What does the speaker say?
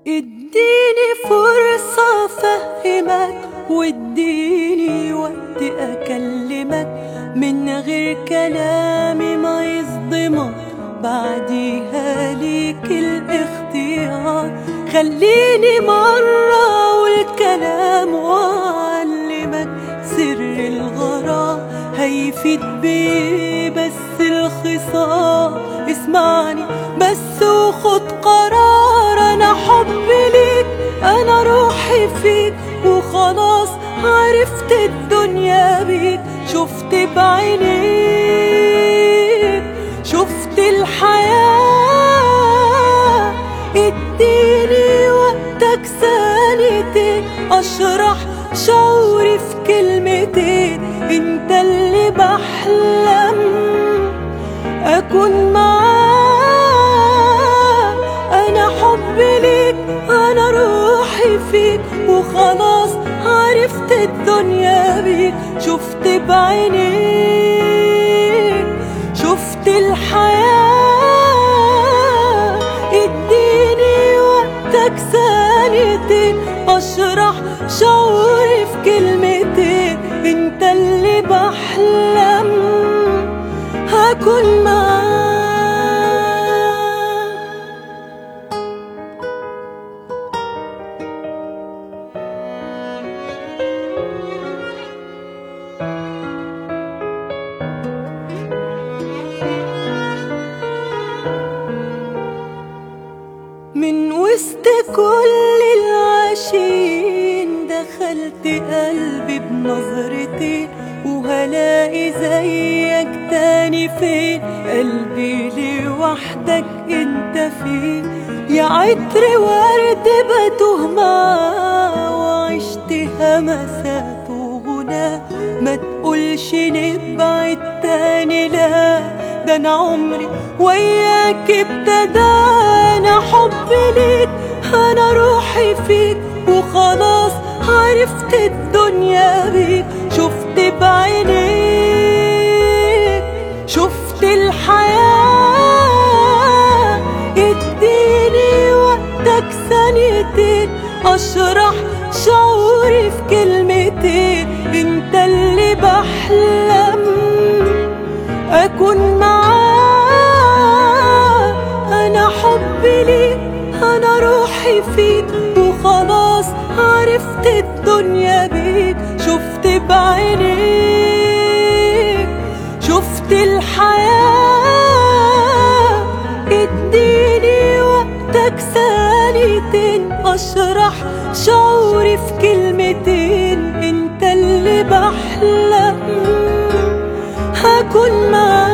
اديني فرصة افهمك واديني وقت اكلمك من غير كلامي ما يصدمك بعديها ليك الاختيار خليني مرة اقول كلام واعلمك سر الغرام هيفيد بيه بس الخصام اسمعني بس وخد قرار انا حبي ليك انا روحي فيك وخلاص عرفت الدنيا بيك شفت بعينيك شفت الحياة اديني وقتك ثانيتين اشرح شعوري في كلمتين انت اللي بحلم اكون معاك انا حبي ليك انا روحي فيك وخلاص عرفت الدنيا بيك شفت بعينيك شفت الحياة اديني وقتك ثانيتين اشرح شعوري في كلمتين انت اللي بحلم هكون معاك من وسط كل العاشقين دخلت قلبي بنظرتين وهلاقي زيك تاني فين قلبي لوحدك انت فين يا عطر ورد بتوه معاه وعشت همسات وغنى ما تقولش نبعد تاني لا ده انا عمري وياك ابتدى انا حبي ليك انا روحي فيك وخلاص عرفت الدنيا بيك شفت بعينيك شفت الحياة اديني وقتك ثانيتين اشرح شعوري في كلمتين انت اللي بحلم اكون معاك انا حبي ليك انا روحي فيك وخلاص عرفت الدنيا بيك شفت بعينيك شفت الحياة اديني وقتك ثانيتين اشرح شعوري في كلمتين انت اللي بحلم هكون معاك